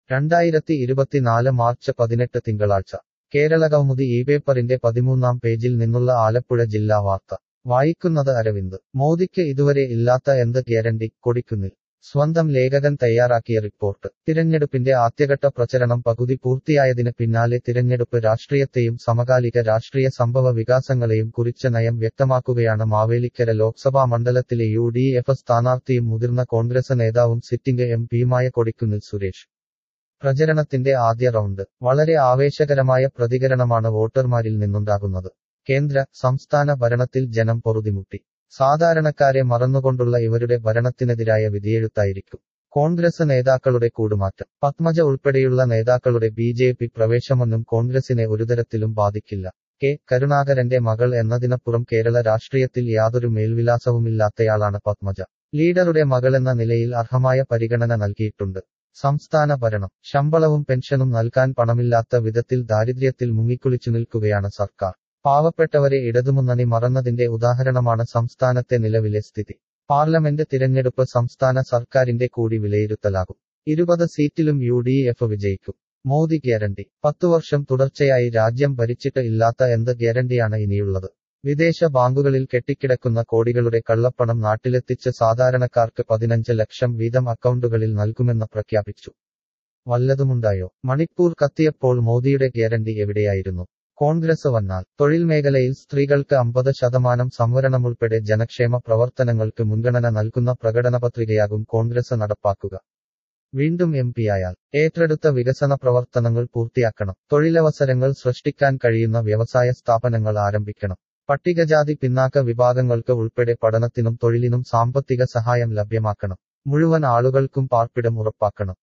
രണ്ടായിരത്തി ഇരുപത്തിനാല് മാർച്ച് പതിനെട്ട് തിങ്കളാഴ്ച കേരള കൗമുദി ഈ പേപ്പറിന്റെ പതിമൂന്നാം പേജിൽ നിന്നുള്ള ആലപ്പുഴ ജില്ലാ വാർത്ത വായിക്കുന്നത് അരവിന്ദ് മോദിക്ക് ഇതുവരെ ഇല്ലാത്ത എന്ത് ഗ്യാരണ്ടി കൊടിക്കുന്നിൽ സ്വന്തം ലേഖകൻ തയ്യാറാക്കിയ റിപ്പോർട്ട് തിരഞ്ഞെടുപ്പിന്റെ ആദ്യഘട്ട പ്രചരണം പകുതി പൂർത്തിയായതിന് പിന്നാലെ തിരഞ്ഞെടുപ്പ് രാഷ്ട്രീയത്തെയും സമകാലിക രാഷ്ട്രീയ സംഭവ വികാസങ്ങളെയും കുറിച്ച നയം വ്യക്തമാക്കുകയാണ് മാവേലിക്കര ലോക്സഭാ മണ്ഡലത്തിലെ യു ഡി എഫ് സ്ഥാനാർത്ഥിയും മുതിർന്ന കോൺഗ്രസ് നേതാവും സിറ്റിംഗ് എം പിയുമായ കൊടിക്കുന്നിൽ സുരേഷ് പ്രചരണത്തിന്റെ ആദ്യ റൗണ്ട് വളരെ ആവേശകരമായ പ്രതികരണമാണ് വോട്ടർമാരിൽ നിന്നുണ്ടാകുന്നത് കേന്ദ്ര സംസ്ഥാന ഭരണത്തിൽ ജനം പൊറുതിമുട്ടി സാധാരണക്കാരെ മറന്നുകൊണ്ടുള്ള ഇവരുടെ ഭരണത്തിനെതിരായ വിധിയെഴുത്തായിരിക്കും കോൺഗ്രസ് നേതാക്കളുടെ കൂടുമാറ്റം പത്മജ ഉൾപ്പെടെയുള്ള നേതാക്കളുടെ ബി ജെ പി പ്രവേശമൊന്നും കോൺഗ്രസിനെ ഒരുതരത്തിലും ബാധിക്കില്ല കെ കരുണാകരന്റെ മകൾ എന്നതിനപ്പുറം കേരള രാഷ്ട്രീയത്തിൽ യാതൊരു മേൽവിലാസവുമില്ലാത്തയാളാണ് പത്മജ ലീഡറുടെ മകളെന്ന നിലയിൽ അർഹമായ പരിഗണന നൽകിയിട്ടുണ്ട് സംസ്ഥാന ഭരണം ശമ്പളവും പെൻഷനും നൽകാൻ പണമില്ലാത്ത വിധത്തിൽ ദാരിദ്ര്യത്തിൽ മുങ്ങിക്കുളിച്ചു നിൽക്കുകയാണ് സർക്കാർ പാവപ്പെട്ടവരെ ഇടതുമുന്നണി മറന്നതിന്റെ ഉദാഹരണമാണ് സംസ്ഥാനത്തെ നിലവിലെ സ്ഥിതി പാർലമെന്റ് തിരഞ്ഞെടുപ്പ് സംസ്ഥാന സർക്കാരിന്റെ കൂടി വിലയിരുത്തലാകും ഇരുപത് സീറ്റിലും യു ഡി എഫ് വിജയിക്കും മോദി ഗ്യാരണ്ടി പത്തു വർഷം തുടർച്ചയായി രാജ്യം ഭരിച്ചിട്ട് ഇല്ലാത്ത എന്ത് ഗ്യാരണ്ടിയാണ് ഇനിയുള്ളത് വിദേശ ബാങ്കുകളിൽ കെട്ടിക്കിടക്കുന്ന കോടികളുടെ കള്ളപ്പണം നാട്ടിലെത്തിച്ച് സാധാരണക്കാർക്ക് പതിനഞ്ച് ലക്ഷം വീതം അക്കൗണ്ടുകളിൽ നൽകുമെന്ന് പ്രഖ്യാപിച്ചു വല്ലതുമുണ്ടായോ മണിപ്പൂർ കത്തിയപ്പോൾ മോദിയുടെ ഗ്യാരണ്ടി എവിടെയായിരുന്നു കോൺഗ്രസ് വന്നാൽ തൊഴിൽ മേഖലയിൽ സ്ത്രീകൾക്ക് അമ്പത് ശതമാനം സംവരണമുൾപ്പെടെ ജനക്ഷേമ പ്രവർത്തനങ്ങൾക്ക് മുൻഗണന നൽകുന്ന പ്രകടനപത്രികയാകും കോൺഗ്രസ് നടപ്പാക്കുക വീണ്ടും എം പിയായാൽ ഏറ്റെടുത്ത വികസന പ്രവർത്തനങ്ങൾ പൂർത്തിയാക്കണം തൊഴിലവസരങ്ങൾ സൃഷ്ടിക്കാൻ കഴിയുന്ന വ്യവസായ സ്ഥാപനങ്ങൾ ആരംഭിക്കണം പട്ടികജാതി പിന്നാക്ക വിഭാഗങ്ങൾക്ക് ഉൾപ്പെടെ പഠനത്തിനും തൊഴിലിനും സാമ്പത്തിക സഹായം ലഭ്യമാക്കണം മുഴുവൻ ആളുകൾക്കും പാർപ്പിടം ഉറപ്പാക്കണം